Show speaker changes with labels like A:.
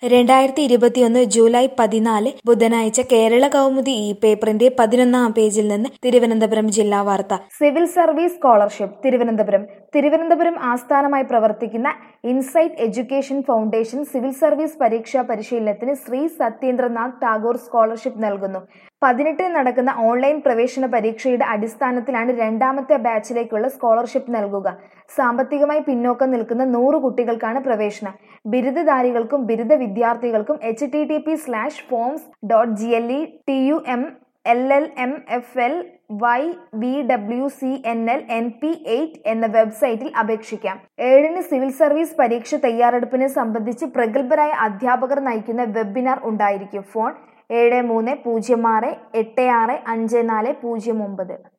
A: രണ്ടായിരത്തി ഇരുപത്തിയൊന്ന് ജൂലൈ പതിനാല് ബുധനാഴ്ച കേരള കൗമുദി ഈ പേപ്പറിന്റെ പതിനൊന്നാം പേജിൽ നിന്ന് തിരുവനന്തപുരം ജില്ലാ വാർത്ത
B: civil service scholarship Thiruvananthapuram Thiruvananthapuram ആസ്ഥാനമായി പ്രവർത്തിക്കുന്ന insight education foundation civil service പരീക്ഷാ പരിശീലനത്തിന് ശ്രീ സത്യേന്ദ്രനാഥ് ടാഗോർ സ്കോളർഷിപ്പ് നൽകുന്നു പതിനെട്ടിന് നടക്കുന്ന ഓൺലൈൻ പ്രവേശന പരീക്ഷയുടെ അടിസ്ഥാനത്തിലാണ് രണ്ടാമത്തെ ബാച്ചിലേക്കുള്ള സ്കോളർഷിപ്പ് നൽകുക സാമ്പത്തികമായി പിന്നോക്കം നിൽക്കുന്ന നൂറ് കുട്ടികൾക്കാണ് പ്രവേശനം ബിരുദധാരികൾക്കും ബിരുദ വിദ്യാർത്ഥികൾക്കും H T T P slash forms dot G L E T U M L L M F L Y B W C N L N P eight എന്ന വെബ്സൈറ്റിൽ അപേക്ഷിക്കാം ഏഴിന് സിവിൽ സർവീസ് പരീക്ഷ തയ്യാറെടുപ്പിനെ സംബന്ധിച്ച് പ്രഗത്ഭരായ അധ്യാപകർ നയിക്കുന്ന വെബിനാർ ഉണ്ടായിരിക്കും ഫോൺ ഏഴ് മൂന്ന് പൂജ്യം ആറ് എട്ട് ആറ് അഞ്ച് നാല് പൂജ്യം ഒമ്പത്